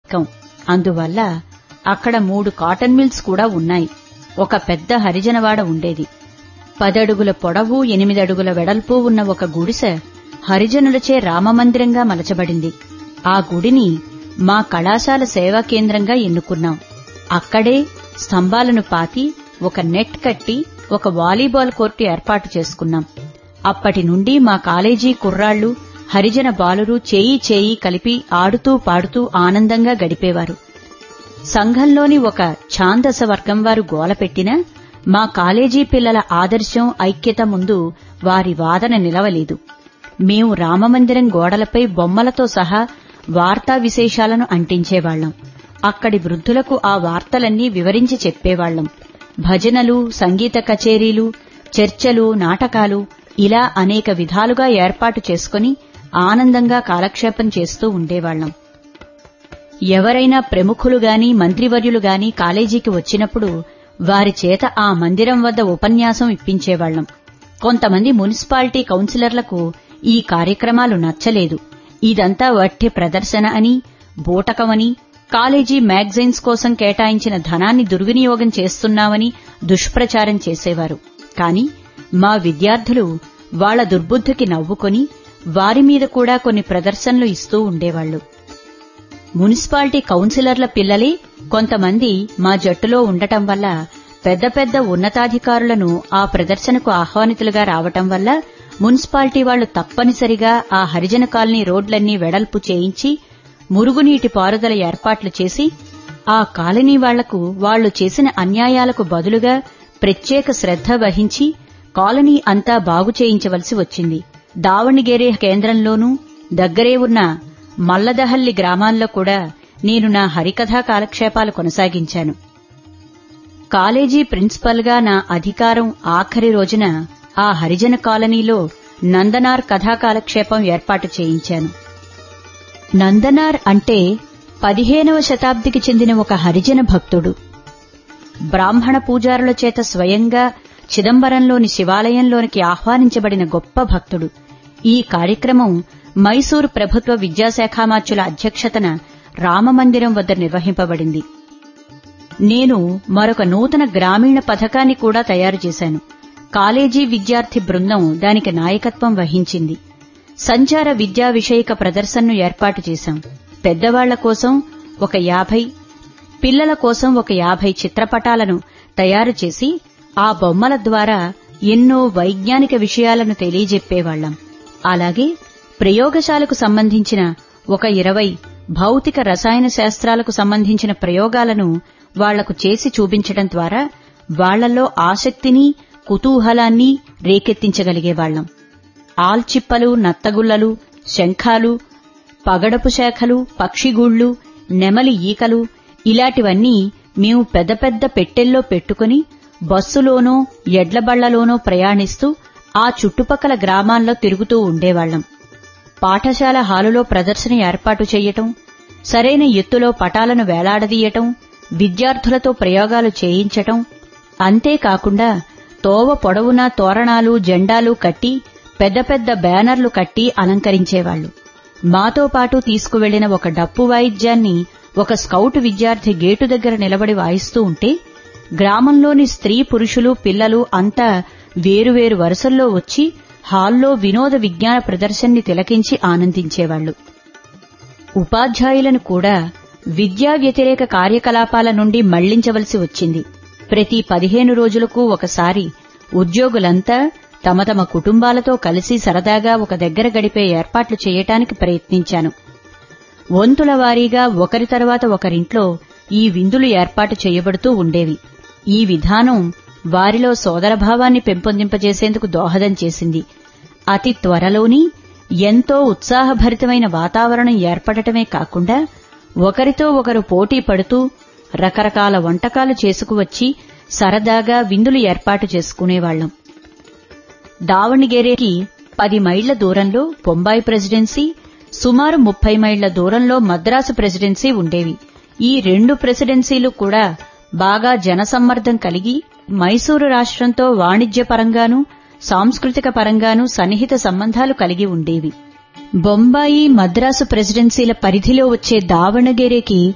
కం. అందువల్ల అక్కడ మూడు కాటన్ మిల్స్ కూడా ఉన్నాయి ఒక పెద్ద హరిజనవాడ ఉండేది పదడుగుల పొడవు ఎనిమిదడుగుల వెడల్పు ఉన్న ఒక గుడిసె హరిజనులచే రామమందిరంగా మలచబడింది ఆ గుడిని మా కళాశాల సేవా కేంద్రంగా ఎన్నుకున్నాం అక్కడే స్తంభాలను పాతి ఒక నెట్ కట్టి ఒక వాలీబాల్ కోర్టు ఏర్పాటు చేసుకున్నాం అప్పటి నుండి మా కాలేజీ కుర్రాళ్లు హరిజన బాలురు చేయి చేయి కలిపి ఆడుతూ పాడుతూ ఆనందంగా గడిపేవారు సంఘంలోని ఒక ఛాందస వర్గం వారు గోలపెట్టినా మా కాలేజీ పిల్లల ఆదర్శం ఐక్యత ముందు వారి వాదన నిలవలేదు మేము రామమందిరం గోడలపై బొమ్మలతో సహా వార్తా విశేషాలను అంటించేవాళ్లం అక్కడి వృద్ధులకు ఆ వార్తలన్నీ వివరించి చెప్పేవాళ్లం భజనలు సంగీత కచేరీలు చర్చలు నాటకాలు ఇలా అనేక విధాలుగా ఏర్పాటు చేసుకుని ఆనందంగా కాలక్షేపం చేస్తూ ఉండేవాళ్లం ఎవరైనా ప్రముఖులు గాని మంత్రివర్యులు గాని కాలేజీకి వచ్చినప్పుడు వారి చేత ఆ మందిరం వద్ద ఉపన్యాసం ఇప్పించేవాళ్లం కొంతమంది మున్సిపాలిటీ కౌన్సిలర్లకు ఈ కార్యక్రమాలు నచ్చలేదు ఇదంతా వట్టి ప్రదర్శన అని బూటకమని కాలేజీ మ్యాగజైన్స్ కోసం కేటాయించిన ధనాన్ని దుర్వినియోగం చేస్తున్నామని దుష్ప్రచారం చేసేవారు కాని మా విద్యార్థులు వాళ్ల దుర్బుద్ధికి నవ్వుకొని వారి మీద కూడా కొన్ని ప్రదర్శనలు ఇస్తూ ఉండేవాళ్లు మున్సిపాలిటీ కౌన్సిలర్ల పిల్లలే కొంతమంది మా జట్టులో ఉండటం వల్ల పెద్ద పెద్ద ఉన్నతాధికారులను ఆ ప్రదర్శనకు ఆహ్వానితులుగా రావటం వల్ల మున్సిపాలిటీ వాళ్లు తప్పనిసరిగా ఆ హరిజన కాలనీ రోడ్లన్నీ వెడల్పు చేయించి మురుగునీటి పారుదల ఏర్పాట్లు చేసి ఆ కాలనీ వాళ్లకు వాళ్లు చేసిన అన్యాయాలకు బదులుగా ప్రత్యేక శ్రద్ధ వహించి కాలనీ అంతా బాగు చేయించవలసి వచ్చింది దావణిగేరే కేంద్రంలోనూ దగ్గరే ఉన్న మల్లదహల్లి గ్రామాల్లో కూడా నేను నా హరికథా కాలక్షేపాలు కొనసాగించాను కాలేజీ ప్రిన్సిపల్గా నా అధికారం ఆఖరి రోజున ఆ హరిజన కాలనీలో నందనార్ కథా కాలక్షేపం ఏర్పాటు చేయించాను నందనార్ అంటే పదిహేనవ శతాబ్దికి చెందిన ఒక హరిజన భక్తుడు బ్రాహ్మణ పూజారుల చేత స్వయంగా చిదంబరంలోని శివాలయంలోనికి ఆహ్వానించబడిన గొప్ప భక్తుడు ఈ కార్యక్రమం మైసూరు ప్రభుత్వ విద్యాశాఖామాత్యుల అధ్యక్షతన రామమందిరం వద్ద నిర్వహింపబడింది నేను మరొక నూతన గ్రామీణ పథకాన్ని కూడా తయారు చేశాను కాలేజీ విద్యార్థి బృందం దానికి నాయకత్వం వహించింది సంచార విద్యా విషయక ప్రదర్శనను ఏర్పాటు చేశాం పెద్దవాళ్ల కోసం ఒక యాభై పిల్లల కోసం ఒక యాభై చిత్రపటాలను తయారు చేసి ఆ బొమ్మల ద్వారా ఎన్నో వైజ్ఞానిక విషయాలను తెలియజెప్పేవాళ్లం అలాగే ప్రయోగశాలకు సంబంధించిన ఒక ఇరవై భౌతిక రసాయన శాస్త్రాలకు సంబంధించిన ప్రయోగాలను వాళ్లకు చేసి చూపించడం ద్వారా వాళ్లలో ఆసక్తిని కుతూహలాన్ని రేకెత్తించగలిగేవాళ్లం ఆల్చిప్పలు నత్తగుల్లలు శంఖాలు పగడపు శాఖలు పక్షిగూళ్లు నెమలి ఈకలు ఇలాంటివన్నీ మేము పెద్ద పెద్ద పెట్టెల్లో పెట్టుకుని బస్సులోనో ఎడ్లబళ్లలోనో ప్రయాణిస్తూ ఆ చుట్టుపక్కల గ్రామాల్లో తిరుగుతూ ఉండేవాళ్లం పాఠశాల హాలులో ప్రదర్శన ఏర్పాటు చెయ్యటం సరైన ఎత్తులో పటాలను వేలాడదీయటం విద్యార్థులతో ప్రయోగాలు చేయించటం అంతేకాకుండా తోవ పొడవునా తోరణాలు జెండాలు కట్టి పెద్ద పెద్ద బ్యానర్లు కట్టి అలంకరించేవాళ్లు మాతో పాటు తీసుకువెళ్లిన ఒక డప్పు వాయిద్యాన్ని ఒక స్కౌట్ విద్యార్థి గేటు దగ్గర నిలబడి వాయిస్తూ ఉంటే గ్రామంలోని స్త్రీ పురుషులు పిల్లలు అంతా వేరువేరు వరుసల్లో వచ్చి హాల్లో వినోద విజ్ఞాన ప్రదర్శనని తిలకించి ఆనందించేవాళ్లు ఉపాధ్యాయులను కూడా విద్యా వ్యతిరేక కార్యకలాపాల నుండి మళ్లించవలసి వచ్చింది ప్రతి పదిహేను రోజులకు ఒకసారి ఉద్యోగులంతా తమ తమ కుటుంబాలతో కలిసి సరదాగా ఒక దగ్గర గడిపే ఏర్పాట్లు చేయటానికి ప్రయత్నించాను వంతుల వారీగా ఒకరి తర్వాత ఒకరింట్లో ఈ విందులు ఏర్పాటు చేయబడుతూ ఉండేవి ఈ విధానం వారిలో సోదరభావాన్ని పెంపొందింపజేసేందుకు దోహదం చేసింది అతి త్వరలోని ఎంతో ఉత్సాహభరితమైన వాతావరణం ఏర్పడటమే కాకుండా ఒకరితో ఒకరు పోటీ పడుతూ రకరకాల వంటకాలు చేసుకువచ్చి సరదాగా విందులు ఏర్పాటు చేసుకునేవాళ్లం దావణిగేరేకి పది మైళ్ల దూరంలో బొంబాయి ప్రెసిడెన్సీ సుమారు ముప్పై మైళ్ల దూరంలో మద్రాసు ప్రెసిడెన్సీ ఉండేవి ఈ రెండు ప్రెసిడెన్సీలు కూడా బాగా జనసమ్మర్దం కలిగి మైసూరు రాష్ట్రంతో వాణిజ్యపరంగానూ సాంస్కృతిక పరంగానూ సన్నిహిత సంబంధాలు కలిగి ఉండేవి బొంబాయి మద్రాసు ప్రెసిడెన్సీల పరిధిలో వచ్చే దావణగెరేకి